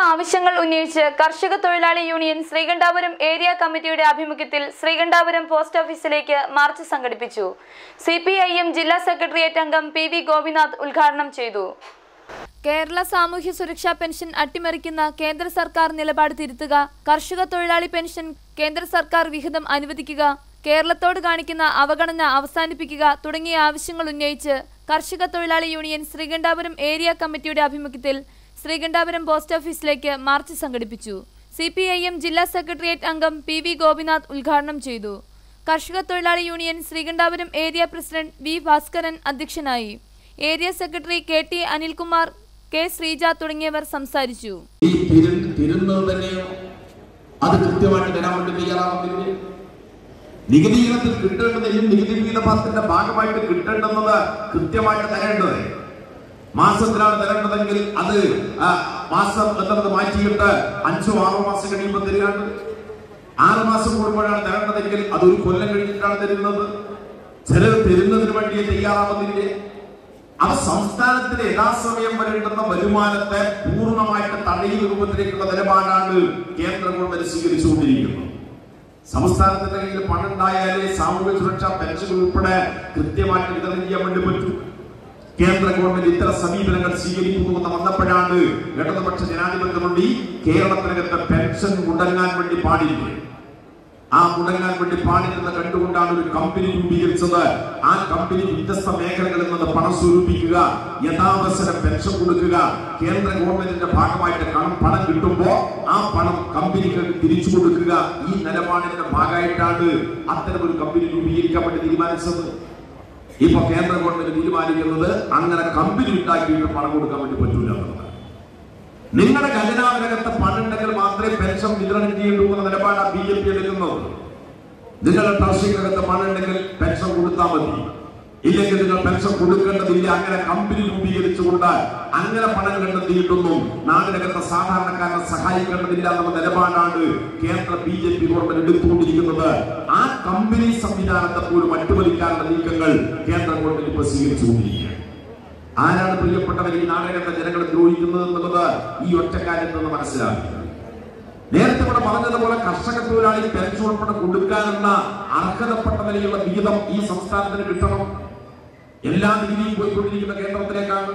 ആവശ്യങ്ങൾ ഉന്നയിച്ച് കർഷക തൊഴിലാളി യൂണിയൻ ശ്രീകണ്ഠാപുരം ഏരിയ കമ്മിറ്റിയുടെ ആഭിമുഖ്യത്തിൽ ശ്രീകണ്ഠാപുരം പോസ്റ്റ് ഓഫീസിലേക്ക് മാർച്ച് സംഘടിപ്പിച്ചു സി ജില്ലാ സെക്രട്ടേറിയറ്റ് അംഗം പി വി ഗോപിനാഥ് ഉദ്ഘാടനം ചെയ്തു കേരള സാമൂഹ്യ സുരക്ഷാ പെൻഷൻ അട്ടിമറിക്കുന്ന കേന്ദ്ര സർക്കാർ നിലപാട് തിരുത്തുക കർഷക തൊഴിലാളി പെൻഷൻ കേന്ദ്ര സർക്കാർ വിഹിതം അനുവദിക്കുക കേരളത്തോട് കാണിക്കുന്ന അവഗണന അവസാനിപ്പിക്കുക തുടങ്ങിയ ആവശ്യങ്ങൾ ഉന്നയിച്ച് കർഷക തൊഴിലാളി യൂണിയൻ ശ്രീകണ്ഠാപുരം ഏരിയ കമ്മിറ്റിയുടെ ആഭിമുഖ്യത്തിൽ ശ്രീകണ്ഠാപുരം പോസ്റ്റ് ഓഫീസിലേക്ക് മാർച്ച് സംഘടിപ്പിച്ചു സി ജില്ലാ സെക്രട്ടേറിയറ്റ് അംഗം പി വി ഗോപിനാഥ് ഉദ്ഘാടനം ചെയ്തു കർഷക തൊഴിലാളി union Sreekandapuram area president V Bhaskaran അധ്യക്ഷനായി area secretary K T Anilkumar K Sreeja തുടങ്ങിയവർ സംസാരിച്ചു ഈ തിരു തിരുന്നത് തന്നെയോ അത് കൃത്യമായിട്ട് തരാൻ വേണ്ടി തയ്യാറാവുന്നില്ലേ നികുതി ഇനത്തിൽ കിട്ടേണ്ടതെങ്കിലും നികുതി വിഹിതത്തിന്റെ ഭാഗമായിട്ട് കിട്ടേണ്ടുന്നത് കൃത്യമായിട്ട് തരേണ്ടത് മാസത്തിലാണ് തരേണ്ടതെങ്കിൽ അത് ആ, മാസം എന്നത് മാറ്റിയിട്ട് അഞ്ചോ ആറോ മാസം കഴിയുമ്പോൾ തരികയാണ് ആറ് മാസം കൂടുമ്പോഴാണ് തരേണ്ടതെങ്കിൽ അത് ഒരു കൊല്ലം കഴിഞ്ഞിട്ടാണ് തരുന്നത് ചിലർ തരുന്നതിന് വേണ്ടി തയ്യാറാവുന്നില്ലേ അവ സംസ്ഥാനത്തിന് യഥാസമയം വരേണ്ടുന്ന വരുമാനത്തെ പൂർണ്ണമായിട്ട് തടയുന്ന രൂപത്തിലേക്കുള്ള നിലപാടാണ് കേന്ദ്ര ഗവൺമെന്റ് സ്വീകരിച്ചുകൊണ്ടിരിക്കുന്നത് സംസ്ഥാനത്തിന്റെ കയ്യിൽ പണം ഉണ്ടായാലേ സാമൂഹ്യ സുരക്ഷാ പെൻഷൻ ഉൾപ്പെടെ കൃത്യമായിട്ട് വിതരണം ചെയ്യാൻ വേണ്ടി പറ്റൂ കേന്ദ്ര ഗവൺമെന്റ് ഇത്തരം സമീപനങ്ങൾ സ്വീകരിക്കുന്നു എന്ന് വന്നപ്പോഴാണ് ഇടതുപക്ഷ ജനാധിപത്യ മുന്നണി കേരളത്തിനകത്ത് പെൻഷൻ മുടങ്ങാൻ വേണ്ടി പാടില്ല ആ മുടങ്ങാൻ വേണ്ടി പാടില്ലെന്ന് കണ്ടുകൊണ്ടാണ് ഒരു കമ്പനി രൂപീകരിച്ചത് ആ കമ്പനി വ്യത്യസ്ത മേഖലകളിൽ നിന്ന് പണം സ്വരൂപിക്കുക യഥാവസരം പെൻഷൻ കൊടുക്കുക കേന്ദ്ര ഗവൺമെന്റിന്റെ ഭാഗമായിട്ട് കണം പണം കിട്ടുമ്പോ ആ പണം കമ്പനിക്ക് തിരിച്ചു കൊടുക്കുക ഈ നിലപാടിന്റെ ഭാഗമായിട്ടാണ് അത്തരം ഒരു കമ്പനി രൂപീകരിക്കാൻ വേണ്ടി തീരുമാനിച്ചത് ഇപ്പൊ കേന്ദ്ര ഗവൺമെന്റ് തീരുമാനിക്കുന്നത് അങ്ങനെ കമ്പനി ഉണ്ടാക്കിയിട്ട് പണം കൊടുക്കാൻ വേണ്ടി പറ്റൂല എന്നുള്ളതാണ് നിങ്ങളുടെ ഖജനാവിനകത്ത് പണുണ്ടെങ്കിൽ മാത്രമേ പെൻഷൻ വിതരണം ചെയ്യൂ എന്ന നിലപാടാണ് ബി ജെ പി എടുക്കുന്നത് നിങ്ങളുടെ ട്രഷറിക്കകത്ത് പണുണ്ടെങ്കിൽ പെൻഷൻ കൊടുത്താൽ മതി ഇല്ലെങ്കിൽ നിങ്ങൾ പെൻഷൻ കൊടുക്കേണ്ടതില്ല അങ്ങനെ കമ്പനി രൂപീകരിച്ചുകൊണ്ട് അങ്ങനെ പണം കണ്ടെത്തിയിട്ടൊന്നും നാടിനകത്തെ സാധാരണക്കാരനെ സഹായിക്കേണ്ടതില്ല എന്നുള്ള നിലപാടാണ് കേന്ദ്ര ബി ജെ പി ഗവൺമെന്റ് എടുത്തുകൊണ്ടിരിക്കുന്നത് ആ കമ്പനി സംവിധാനത്തെ പോലും അട്ടിമറിക്കാനുള്ള നീക്കങ്ങൾ കേന്ദ്ര ഗവൺമെന്റ് ഇപ്പോൾ സ്വീകരിച്ചുകൊണ്ടിരിക്കുകയാണ് ആരാണ് പ്രിയപ്പെട്ടവർ ഈ നാടകത്തെ ജനങ്ങളെ ദ്രോഹിക്കുന്നത് എന്നുള്ളത് ഈ ഒറ്റ കാര്യത്തിൽ നിന്ന് മനസ്സിലാക്കുക നേരത്തെ ഇവിടെ പറഞ്ഞതുപോലെ കർഷക തൊഴിലാളി പെൻഷൻ ഉൾപ്പെടെ കൊടുക്കാനുള്ള അർഹതപ്പെട്ട നിലയിലുള്ള വിഹിതം ഈ സംസ്ഥാനത്തിന് കിട്ടണം എല്ലാ നികുതിയും പോയിക്കൊണ്ടിരിക്കുന്ന കേന്ദ്രത്തിലേക്കാണ്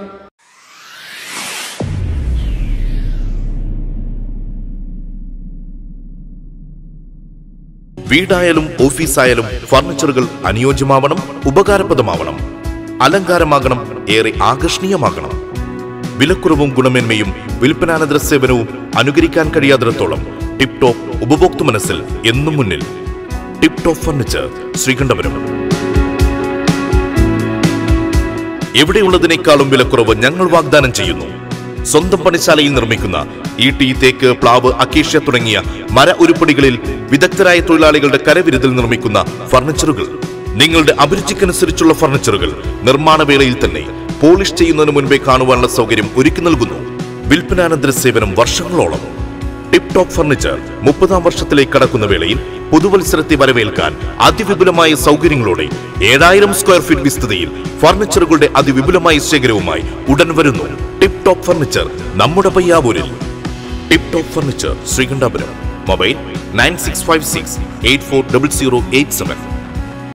വീടായാലും ഓഫീസായാലും ഫർണിച്ചറുകൾ അനുയോജ്യമാവണം ഉപകാരപ്രദമാവണം അലങ്കാരമാകണം ഏറെ ആകർഷണീയമാകണം വിലക്കുറവും ഗുണമേന്മയും വിൽപ്പനാനന്തര സേവനവും അനുകരിക്കാൻ കഴിയാത്തിടത്തോളം ടിപ് ടോപ്പ് ഉപഭോക്തൃ മനസ്സിൽ എന്നും മുന്നിൽ ടിപ് ടോപ്പ് ഫർണിച്ചർ ശ്രീകണ്ഠപുരം എവിടെയുള്ളതിനേക്കാളും വിലക്കുറവ് ഞങ്ങൾ വാഗ്ദാനം ചെയ്യുന്നു സ്വന്തം പണിശാലയിൽ നിർമ്മിക്കുന്ന ഈട്ടി തേക്ക് പ്ലാവ് അക്കേഷ്യ തുടങ്ങിയ മര ഉരുപ്പടികളിൽ വിദഗ്ധരായ തൊഴിലാളികളുടെ കരവിരുതിൽ നിർമ്മിക്കുന്ന ഫർണിച്ചറുകൾ നിങ്ങളുടെ അഭിരുചിക്കനുസരിച്ചുള്ള ഫർണിച്ചറുകൾ നിർമ്മാണ വേളയിൽ തന്നെ പോളിഷ് ചെയ്യുന്നതിന് മുൻപേ കാണുവാനുള്ള സൗകര്യം ഒരുക്കി നൽകുന്നു വിൽപ്പനാനന്തര സേവനം വർഷങ്ങളോളം ടിപ് ടോപ്പ് ഫർണിച്ചർ മുപ്പതാം വർഷത്തിലേക്ക് കടക്കുന്ന വേളയിൽ പുതുവത്സരത്തെ വരവേൽക്കാൻ അതിവിപുലമായ സൗകര്യങ്ങളോടെ ഏഴായിരം സ്ക്വയർ ഫീറ്റ് വിസ്തൃതിയിൽ ഫർണിച്ചറുകളുടെ അതിവിപുലമായ ശേഖരവുമായി ഉടൻ വരുന്നു ടിപ് ടോപ്പ് ഫർണിച്ചർ നമ്മുടെ പയ്യാവൂരിൽ tip top furniture Sreekandapuram mobile nine six five six eight four double zero eight seven